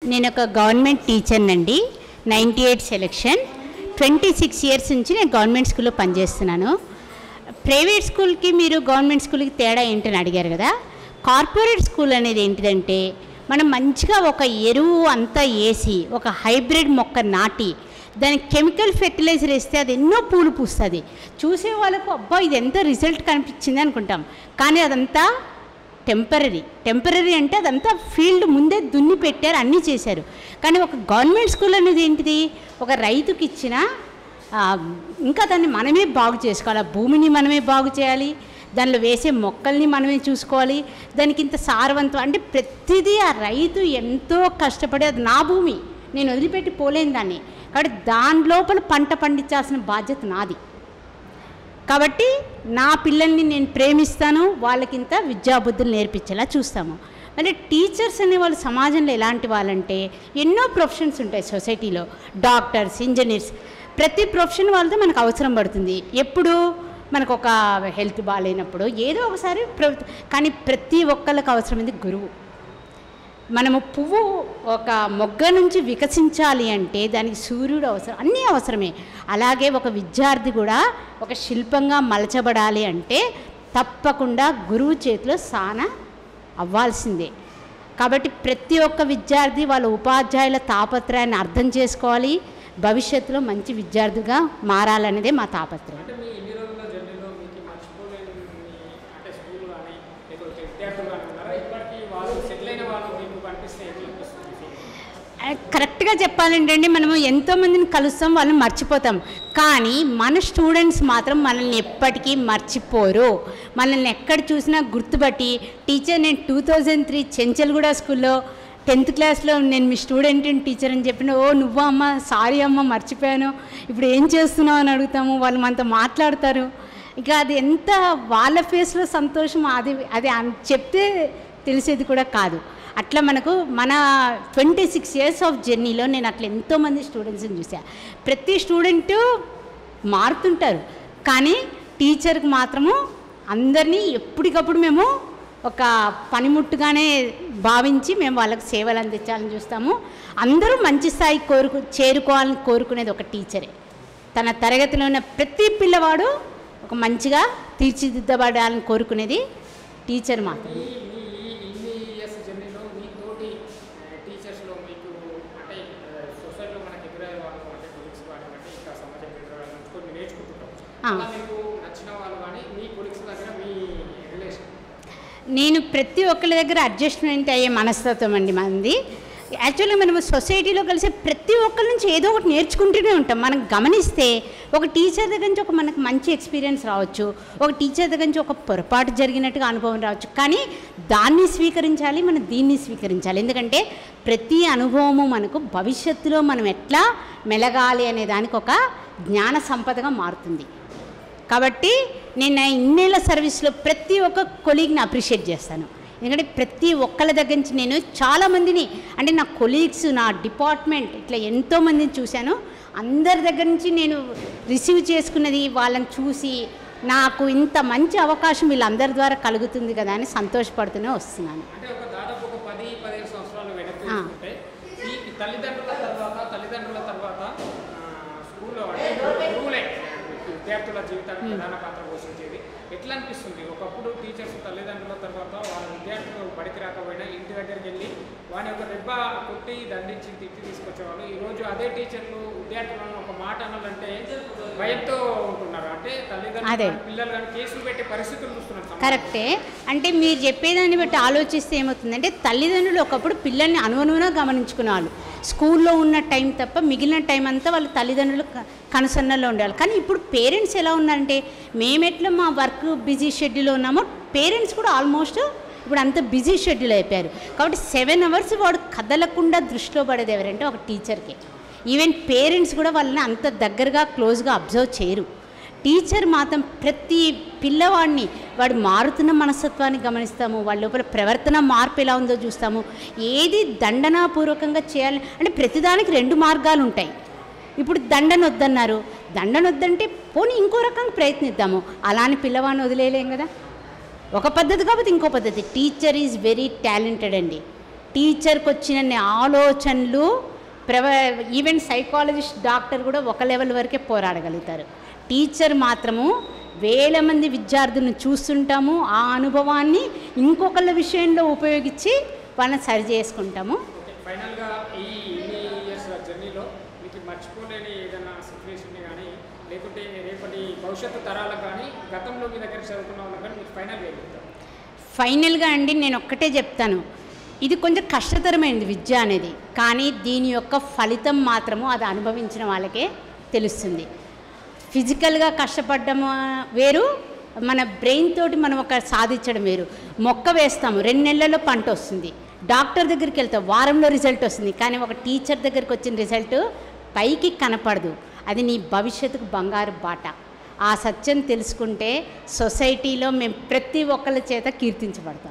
నేను ఒక గవర్నమెంట్ టీచర్నండి ninety eight selection twenty six years నుంచి నేను గవర్నమెంట్ స్కూల్లో పనిచేస్తున్నాను ప్రైవేట్ స్కూల్కి మీరు గవర్నమెంట్ స్కూల్కి తేడా ఏంటని అడిగారు కదా కార్పొరేట్ స్కూల్ అనేది ఏంటిదంటే మనం మంచిగా ఒక ఎరువు అంతా వేసి ఒక హైబ్రిడ్ మొక్క నాటి దానికి కెమికల్ ఫెర్టిలైజర్ వేస్తే అది ఎన్నో పూలు పూస్తుంది చూసే వాళ్ళకు అబ్బా ఇది ఎంత రిజల్ట్ కనిపించింది అనుకుంటాం కానీ అదంతా టెంపరీ టెంపరీ అంటే అదంతా ఫీల్డ్ ముందే దున్ని పెట్టారు అన్నీ చేశారు కానీ ఒక గవర్నమెంట్ స్కూల్ అనేది ఏంటిది ఒక రైతుకి ఇచ్చిన ఆ, ఇంకా దాన్ని మనమే బాగు చేసుకోవాలి ఆ భూమిని మనమే బాగు చేయాలి దానిలో వేసే మొక్కల్ని మనమే చూసుకోవాలి దానికి ఇంత సారవంతం అంటే ప్రతిదీ ఆ రైతు ఎంతో కష్టపడి అది నా భూమి నేను వదిలిపెట్టి పోలేను దాన్ని కాబట్టి దాని లోపల పంట పండించాల్సిన బాధ్యత నాది కాబట్టి నా పిల్లల్ని నేను ప్రేమిస్తాను వాళ్ళకింత విద్యాబుద్ధులు నేర్పించేలా చూస్తాము అంటే టీచర్స్ అనే వాళ్ళు సమాజంలో ఎలాంటి వాళ్ళంటే ఎన్నో ప్రొఫెషన్స్ ఉంటాయి సొసైటీలో డాక్టర్స్ ఇంజనీర్స్ ప్రతి ప్రొఫెషన్ వాళ్ళతో మనకు అవసరం పడుతుంది ఎప్పుడు మనకు ఒక హెల్త్ బాగాలేనప్పుడు ఏదో ఒకసారి ప్ర- కానీ ప్రతి ఒక్కళ్ళకి అవసరమైంది గురువు మనము పువ్వు ఒక మొగ్గ నుంచి వికసించాలి అంటే దానికి సూర్యుడు అవసరం అన్నీ అవసరమే అలాగే ఒక విద్యార్థి కూడా ఒక శిల్పంగా మలచబడాలి అంటే తప్పకుండా గురువు చేతిలో సాన అవ్వాల్సిందే కాబట్టి ప్రతి ఒక్క విద్యార్థి వాళ్ళ ఉపాధ్యాయుల తాపత్రయాన్ని అర్థం చేసుకోవాలి భవిష్యత్తులో మంచి విద్యార్థిగా మారాలనేదే మా తాపత్రయం అంటే మీ ఇన్ని రోజుల జర్నీలో మీకు మర్చిపోలేని అంటే స్కూల్ కానీ లేకపోతే విద్యార్థులు కానీ ఉన్నారా ఇప్పటికీ వాళ్ళు సెటిల్ అయిన వాళ్ళు మీకు కనిపిస్తే ఎట్లా అనిపిస్తుంది ఆ, కరెక్ట్గా చెప్పాలంటే అండి మనము ఎంతోమందిని కలుస్తాం వాళ్ళని మర్చిపోతాం కానీ మన స్టూడెంట్స్ మాత్రం మనల్ని ఎప్పటికీ మర్చిపోరు మనల్ని ఎక్కడ చూసినా గుర్తుపట్టి టీచర్ నేను టూ థౌజండ్ త్రీ చెంచల్గూడ స్కూల్లో టెన్త్ క్లాస్లో నేను మీ స్టూడెంట్ టీచర్ అని చెప్పిన ఓ నువ్వా అమ్మ సారీ అమ్మ మర్చిపోయాను ఇప్పుడు ఏం చేస్తున్నావు అని అడుగుతాము వాళ్ళు మనతో మాట్లాడతారు ఇక అది ఎంత వాళ్ళ ఫేస్లో సంతోషం అది అది అన్- చెప్తే తెలిసేది కూడా కాదు అట్లా మనకు మన ట్వంటీ సిక్స్ ఇయర్స్ ఆఫ్ జర్నీలో నేను అట్లా ఎంతోమంది స్టూడెంట్స్ని చూసా ప్రతి స్టూడెంటు మారుతుంటారు కానీ టీచర్కి మాత్రము అందరినీ ఎప్పటికప్పుడు మేము ఒక పనిముట్టుగానే భావించి మేము వాళ్ళకి సేవలు అందించాలని చూస్తాము అందరూ మంచి స్థాయి కోరుకు చేరుకోవాలని కోరుకునేది ఒక టీచరే తన తరగతిలో ఉన్న ప్రతి పిల్లవాడు ఒక మంచిగా తీర్చిదిద్దబడాలని కోరుకునేది టీచర్ మాత్రమే మీ మీ ఈ ఇన్ని ఇయర్స్ జర్నీలో మీ తోటి టీచర్స్లో మీకు అంటే సొసైటీలో మనకి ఎదురయ్యే వాళ్ళు అంటే కొలీగ్స్ కానివ్వండి ఇంకా సమాజం ఎదురయ్యే నుంచి కొన్ని నేర్చుకుంటుంటాం ఆ. అలా మీకు నచ్చిన వాళ్ళు కానీ మీ కొలీగ్స్ దగ్గర మీ రిలేషన్ నేను ప్రతి ఒక్కరి దగ్గర అడ్జస్ట్మెంట్ అయ్యే మనస్తత్వం అండి మంది యాక్చువల్గా మనం సొసైటీలో కలిసి ప్రతి ఒక్కరి నుంచి ఏదో ఒకటి నేర్చుకుంటూనే ఉంటాం మనం గమనిస్తే ఒక టీచర్ దగ్గర నుంచి ఒక మనకు మంచి ఎక్స్పీరియన్స్ రావచ్చు ఒక టీచర్ దగ్గర నుంచి ఒక పొరపాటు జరిగినట్టుగా అనుభవం రావచ్చు కానీ దాన్ని స్వీకరించాలి మనం దీన్ని స్వీకరించాలి ఎందుకంటే ప్రతి అనుభవము మనకు భవిష్యత్తులో మనం ఎట్లా మెలగాలి అనే దానికి ఒక జ్ఞాన సంపదగా మారుతుంది కాబట్టి నేను నా ఇన్నేళ్ల సర్వీస్లో ప్రతి ఒక్క కొలీగ్ని అప్రిషియేట్ చేస్తాను ఎందుకంటే ప్రతి ఒక్కళ్ళ దగ్గర నుంచి నేను చాలామందిని అంటే నా కొలీగ్స్ నా డిపార్ట్మెంట్ ఇట్లా ఎంతోమందిని చూశాను అందరి దగ్గర నుంచి నేను రిసీవ్ చేసుకున్నది వాళ్ళని చూసి నాకు ఇంత మంచి అవకాశం వీళ్ళందరి ద్వారా కలుగుతుంది కదా అని సంతోషపడుతూనే వస్తున్నాను అంటే ఒక దాదాపు ఒక పది పదిహేను సంవత్సరాలు వెనక్కి ఆ. తీసుకుంటే ఈ తల్లిదండ్రుల తర్వాత తల్లిదండ్రుల తర్వాత ఆ, స్కూల్లో అంటే గురువులే విద్యార్థుల జీవితానికి ప్రధాన పాత్ర పోషించేది ఎట్లా అనిపిస్తుంది ఒకప్పుడు టీచర్స్ తల్లిదండ్రుల తర్వాత వాళ్ళ విద్యార్థులు బడికి రాకపోయినా ఇంటి దగ్గరికి వెళ్ళి వాని యొక్క దెబ్బ కొట్టి దండించి తిట్టి తీసుకొచ్చేవాళ్ళు ఈ రోజు అదే టీచర్లు విద్యార్థులను ఒక మాట అనాలంటే భయంతో ఉంటున్నారు అంటే అదే. తల్లిదండ్రులు పిల్లలు కానీ కేసులు పెట్టే పరిస్థితులు చూస్తున్నారు సమాజంలో. కరెక్టే అంటే మీరు చెప్పేదాన్ని బట్టి ఆలోచిస్తే ఏమవుతుందంటే తల్లిదండ్రులు ఒకప్పుడు పిల్లల్ని అనువనువునా గమనించుకునే వాళ్ళు స్కూల్లో ఉన్న టైం తప్ప మిగిలిన టైం అంతా వాళ్ళ తల్లిదండ్రులు క- కనుసన్నల్లో ఉండాలి కానీ ఇప్పుడు పేరెంట్స్ ఎలా ఉన్నారంటే మేమెట్లా మా వర్క్ బిజీ షెడ్యూల్ ఉన్నామో పేరెంట్స్ కూడా ఆల్మోస్ట్ ఇప్పుడు అంత బిజీ షెడ్యూల్ అయిపోయారు కాబట్టి సెవెన్ అవర్స్ వాడు కదలకుండా దృష్టిలో పడేది ఎవరంటే ఒక టీచర్కి ఈవెన్ పేరెంట్స్ కూడా వాళ్ళని అంత దగ్గరగా క్లోజ్గా అబ్జర్వ్ చేయరు టీచర్ మాత్రం ప్రతి పిల్లవాడిని వాడు మారుతున్న మనస్తత్వాన్ని గమనిస్తాము వాళ్ళ లోపల ప్రవర్తన మార్పు ఎలా ఉందో చూస్తాము ఏది దండనాపూర్వకంగా చేయాలి అంటే ప్రతిదానికి రెండు మార్గాలు ఉంటాయి ఇప్పుడు దండన వద్దన్నారు దండన వద్దంటే పోనీ ఇంకో రకంగా ప్రయత్నిద్దాము అలాని పిల్లవాడిని వదిలేయలేం కదా ఒక పద్ధతి కాకపోతే ఇంకో పద్ధతి టీచర్ ఈజ్ వెరీ టాలెంటెడ్ అండి టీచర్కి వచ్చిన ఆలోచనలు ప్రవ ఈవెన్ సైకాలజిస్ట్ డాక్టర్ కూడా ఒక లెవెల్ వరకే పోరాడగలుగుతారు టీచర్ మాత్రము వేల మంది విద్యార్థులను చూస్తుంటాము ఆ అనుభవాన్ని ఇంకొకళ్ళ విషయంలో ఉపయోగించి వాళ్ళని సరి చేసుకుంటాము ఓకే ఫైనల్గా ఈ ఇన్ని ఇయర్స్ జర్నీలో మీకు మర్చిపోలేని ఏదైనా సిచ్యువేషన్ కానీ లేకుంటే రేపటి భవిష్యత్తు తరాలకు కానీ గతంలో మీ దగ్గర చదువుకున్న వాళ్ళకి కానీ మీరు ఫైనల్గా ఏం చెప్తారు ఫైనల్గా అండి నేను ఒక్కటే చెప్తాను ఇది కొంచెం కష్టతరమైనది విద్య అనేది కానీ దీని యొక్క ఫలితం మాత్రము అది అనుభవించిన వాళ్ళకే తెలుస్తుంది ఫిజికల్గా కష్టపడడం ఆ, వేరు మన బ్రెయిన్ తోటి మనం ఒక సాధించడం వేరు మొక్క వేస్తాము రెండు నెలల్లో పంట వస్తుంది డాక్టర్ దగ్గరికి వెళ్తాం వారంలో రిజల్ట్ వస్తుంది కానీ ఒక టీచర్ దగ్గరికి వచ్చిన రిజల్ట్ పైకి కనపడదు అది నీ భవిష్యత్తుకు బంగారు బాట ఆ సత్యం తెలుసుకుంటే సొసైటీలో మేము ప్రతి ఒక్కరి చేత కీర్తించబడతాం